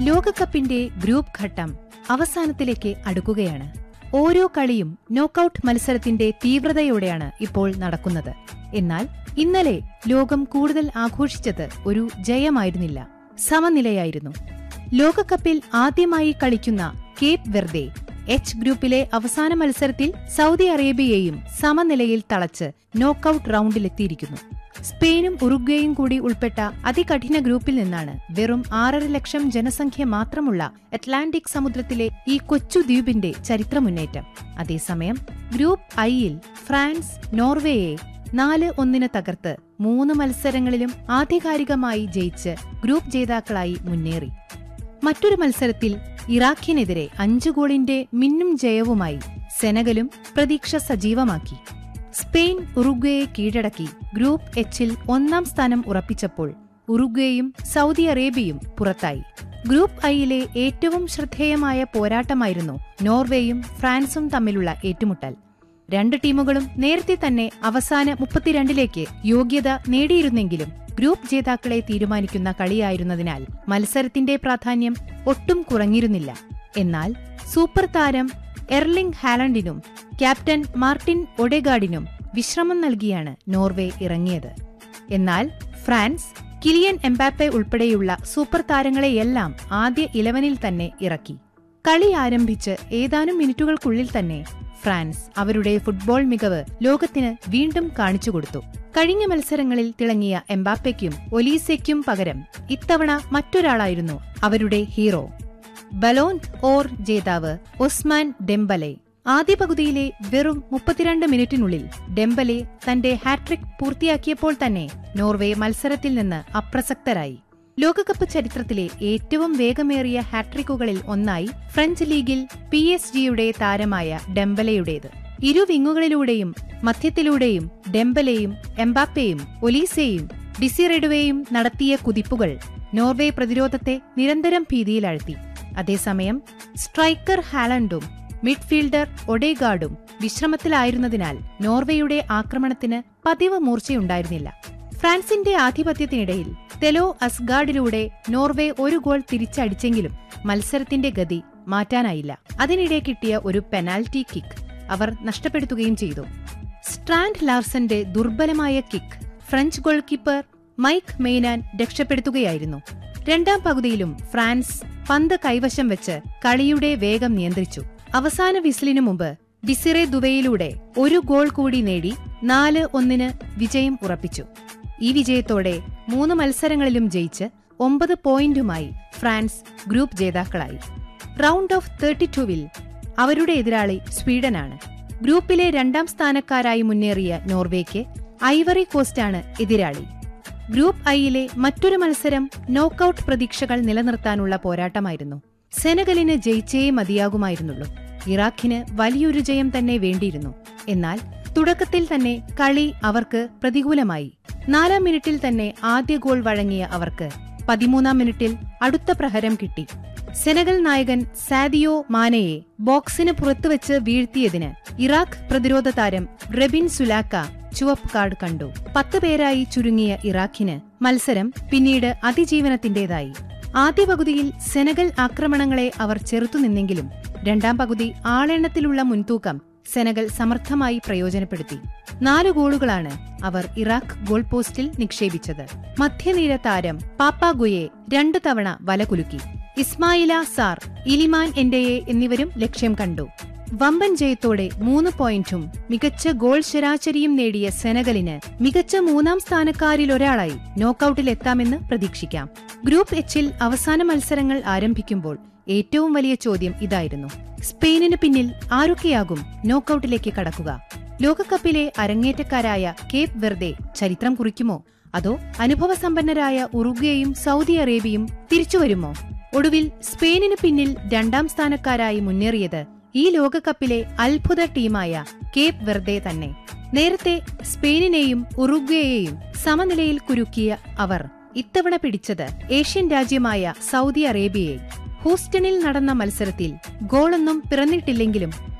ലോകകപ്പിന്റെ ഗ്രൂപ്പ് ഘട്ടം അവസാനത്തിലേക്ക് അടുക്കുകയാണ് ഓരോ കളിയും നോക്കൌട്ട് മത്സരത്തിന്റെ തീവ്രതയോടെയാണ് ഇപ്പോൾ നടക്കുന്നത് എന്നാൽ ഇന്നലെ ലോകം കൂടുതൽ ആഘോഷിച്ചത് ഒരു ജയമായിരുന്നില്ല സമനിലയായിരുന്നു ലോകകപ്പിൽ ആദ്യമായി കളിക്കുന്ന കേപ്പ് വെർദെ എച്ച് ഗ്രൂപ്പിലെ അവസാന മത്സരത്തിൽ സൗദി അറേബ്യയെയും സമനിലയിൽ തളച്ച് നോക്കൌട്ട് റൗണ്ടിലെത്തിയിരിക്കുന്നു സ്പെയിനും ഉറുഗ്വേയും കൂടി ഉൾപ്പെട്ട അതികഠിന ഗ്രൂപ്പിൽ നിന്നാണ് വെറും ആറര ലക്ഷം ജനസംഖ്യ മാത്രമുള്ള അറ്റ്ലാന്റിക് സമുദ്രത്തിലെ ഈ കൊച്ചു ദ്വീപിന്റെ ചരിത്രമുന്നേറ്റം അതേസമയം ഗ്രൂപ്പ് ഐയിൽ ഫ്രാൻസ് നോർവേയെ നാല് ഒന്നിന് തകർത്ത് മൂന്ന് മത്സരങ്ങളിലും ആധികാരികമായി ജയിച്ച് ഗ്രൂപ്പ് ജേതാക്കളായി മുന്നേറി മറ്റൊരു മത്സരത്തിൽ ഇറാഖിനെതിരെ അഞ്ചു ഗോളിന്റെ മിന്നും ജയവുമായി സെനഗലും പ്രതീക്ഷ സജീവമാക്കി സ്പെയിൻ ഉറുഗ്വേയെ കീഴടക്കി ഗ്രൂപ്പ് എച്ചിൽ ഒന്നാം സ്ഥാനം ഉറപ്പിച്ചപ്പോൾ ഉറുഗ്വേയും സൗദി അറേബ്യയും പുറത്തായി ഗ്രൂപ്പ് ഐയിലെ ഏറ്റവും ശ്രദ്ധേയമായ പോരാട്ടമായിരുന്നു നോർവേയും ഫ്രാൻസും തമ്മിലുള്ള ഏറ്റുമുട്ടൽ രണ്ട് ടീമുകളും നേരത്തെ തന്നെ അവസാന മുപ്പത്തിരണ്ടിലേക്ക് യോഗ്യത നേടിയിരുന്നെങ്കിലും ഗ്രൂപ്പ് ജേതാക്കളെ തീരുമാനിക്കുന്ന കളിയായിരുന്നതിനാൽ മത്സരത്തിന്റെ പ്രാധാന്യം ഒട്ടും കുറഞ്ഞിരുന്നില്ല എന്നാൽ സൂപ്പർ താരം എർലിംഗ് ഹാലണ്ടിനും ക്യാപ്റ്റൻ മാർട്ടിൻ ഒഡെഗാർഡിനും വിശ്രമം നൽകിയാണ് നോർവേ ഇറങ്ങിയത് എന്നാൽ ഫ്രാൻസ് കിലിയൻ എംബാപ്പെ ഉൾപ്പെടെയുള്ള സൂപ്പർ താരങ്ങളെയെല്ലാം ആദ്യ ഇലവനിൽ തന്നെ ഇറക്കി കളി ആരംഭിച്ച് ഏതാനും മിനിറ്റുകൾക്കുള്ളിൽ തന്നെ ഫ്രാൻസ് അവരുടെ ഫുട്ബോൾ മികവ് ലോകത്തിന് വീണ്ടും കാണിച്ചുകൊടുത്തു കഴിഞ്ഞ മത്സരങ്ങളിൽ തിളങ്ങിയ എംബാപ്പയ്ക്കും ഒലീസയ്ക്കും പകരം ഇത്തവണ മറ്റൊരാളായിരുന്നു അവരുടെ ഹീറോ ബലോൺ ഓർ ജേതാവ് ഒസ്മാൻ ഡെംബലെ ആദ്യ പകുതിയിലെ വെറും മുപ്പത്തിരണ്ട് മിനിറ്റിനുള്ളിൽ ഡെംബലെ തന്റെ ഹാട്രിക് പൂർത്തിയാക്കിയപ്പോൾ തന്നെ നോർവേ മത്സരത്തിൽ നിന്ന് അപ്രസക്തരായി ലോകകപ്പ് ചരിത്രത്തിലെ ഏറ്റവും വേഗമേറിയ ഹാട്രിക്കുകളിൽ ഒന്നായി ഫ്രഞ്ച് ലീഗിൽ പി എസ് ജിയുടെ താരമായ ഡെംബലയുടേത് ഇരു വിങ്ങുകളിലൂടെയും മധ്യത്തിലൂടെയും ഡെംബലയും എംബാപ്പയും ഒലീസയും ഡിസിറെഡുവയും നടത്തിയ കുതിപ്പുകൾ നോർവേ പ്രതിരോധത്തെ നിരന്തരം ഭീതിയിലാഴ്ത്തി അതേസമയം സ്ട്രൈക്കർ ഹാലണ്ടും മിഡ്ഫീൽഡർ ഒഡേഗാർഡും വിശ്രമത്തിലായിരുന്നതിനാൽ നോർവേയുടെ ആക്രമണത്തിന് പതിവ് മൂർച്ചയുണ്ടായിരുന്നില്ല ഫ്രാൻസിന്റെ ആധിപത്യത്തിനിടയിൽ തെലോ അസ്ഗാർഡിലൂടെ നോർവേ ഒരു ഗോൾ തിരിച്ചടിച്ചെങ്കിലും മത്സരത്തിന്റെ ഗതി മാറ്റാനായില്ല അതിനിടെ കിട്ടിയ ഒരു പെനാൽറ്റി കിക്ക് അവർ നഷ്ടപ്പെടുത്തുകയും ചെയ്തു സ്ട്രാൻഡ് ലാർസന്റെ ദുർബലമായ kick French goalkeeper Mike മെയ്നാൻ രക്ഷപ്പെടുത്തുകയായിരുന്നു രണ്ടാം പകുതിയിലും ഫ്രാൻസ് പന്ത് കൈവശം വെച്ച് കളിയുടെ വേഗം നിയന്ത്രിച്ചു അവസാന വിസിലിനു മുമ്പ് ഡിസിറെ ദുബൈയിലൂടെ ഒരു ഗോൾ കൂടി നേടി നാല് ഒന്നിന് വിജയം ഉറപ്പിച്ചു ഈ വിജയത്തോടെ മൂന്ന് മത്സരങ്ങളിലും ജയിച്ച് ഒമ്പത് പോയിന്റുമായി ഫ്രാൻസ് ഗ്രൂപ്പ് ജേതാക്കളായി റൗണ്ട് ഓഫ് തേർട്ടി ടുവിൽ അവരുടെ എതിരാളി സ്വീഡനാണ് ഗ്രൂപ്പിലെ രണ്ടാം സ്ഥാനക്കാരായി മുന്നേറിയ നോർവേക്ക് ഐവറി കോസ്റ്റാണ് എതിരാളി ഗ്രൂപ്പ് ഐയിലെ മറ്റൊരു മത്സരം നോക്കൌട്ട് പ്രതീക്ഷകൾ നിലനിർത്താനുള്ള പോരാട്ടമായിരുന്നു സെനഗലിന് ജയിച്ചേ മതിയാകുമായിരുന്നുള്ളൂ ഇറാഖിന് വലിയൊരു ജയം തന്നെ വേണ്ടിയിരുന്നു എന്നാൽ തുടക്കത്തിൽ തന്നെ കളി അവർക്ക് പ്രതികൂലമായി നാലാം മിനിറ്റിൽ തന്നെ ആദ്യ ഗോൾ വഴങ്ങിയ അവർക്ക് പതിമൂന്നാം മിനിറ്റിൽ അടുത്ത പ്രഹരം കിട്ടി സെനഗൽ നായകൻ സാദിയോ മാനയെ ബോക്സിന് പുറത്തുവച്ച് വീഴ്ത്തിയതിന് ഇറാഖ് പ്രതിരോധ താരം റെബിൻ സുലാക്ക ചുവപ്പ് കാർഡ് കണ്ടു പത്ത് പേരായി ചുരുങ്ങിയ ഇറാഖിന് മത്സരം പിന്നീട് അതിജീവനത്തിന്റേതായി ആദ്യ പകുതിയിൽ സെനഗൽ ആക്രമണങ്ങളെ അവർ ചെറുത്തുനിന്നെങ്കിലും രണ്ടാം പകുതി ആളെണ്ണത്തിലുള്ള മുൻതൂക്കം സെനഗൽ സമർത്ഥമായി പ്രയോജനപ്പെടുത്തി നാല് ഗോളുകളാണ് അവർ ഇറാഖ് ഗോൾ പോസ്റ്റിൽ നിക്ഷേപിച്ചത് മധ്യനിര താരം പാപ്പാഗുയെ രണ്ടു തവണ വലകുലുക്കി ഇസ്മായില സാർ ഇലിമാൻ എന്റയെ എന്നിവരും ലക്ഷ്യം കണ്ടു വമ്പൻ ജയത്തോടെ മൂന്ന് പോയിന്റും മികച്ച ഗോൾ ശരാശരിയും നേടിയ സെനഗലിന് മികച്ച മൂന്നാം സ്ഥാനക്കാരിലൊരാളായി നോക്കൌട്ടിലെത്താമെന്ന് പ്രതീക്ഷിക്കാം ഗ്രൂപ്പ് എച്ചിൽ അവസാന മത്സരങ്ങൾ ആരംഭിക്കുമ്പോൾ ഏറ്റവും വലിയ ചോദ്യം ഇതായിരുന്നു സ്പെയിനിന് പിന്നിൽ ആരൊക്കെയാകും നോക്കൌട്ടിലേക്ക് കടക്കുക ലോകകപ്പിലെ അരങ്ങേറ്റക്കാരായ കേപ്പ് വെർദെ ചരിത്രം കുറിക്കുമോ അതോ അനുഭവസമ്പന്നരായ ഉറുഗ്വേയും സൗദി അറേബ്യയും തിരിച്ചുവരുമോ ഒടുവിൽ സ്പെയിനിന് പിന്നിൽ രണ്ടാം സ്ഥാനക്കാരായി മുന്നേറിയത് ഈ ലോകകപ്പിലെ അത്ഭുത ടീമായ കേപ്പ് വെർദെ തന്നെ നേരത്തെ സ്പെയിനിനെയും ഉറുഗ്വേയെയും സമനിലയിൽ കുരുക്കിയ അവർ ഇത്തവണ പിടിച്ചത് ഏഷ്യൻ രാജ്യമായ സൗദി അറേബ്യയെ ഹൂസ്റ്റണിൽ നടന്ന മത്സരത്തിൽ ഗോളൊന്നും പിറന്നിട്ടില്ലെങ്കിലും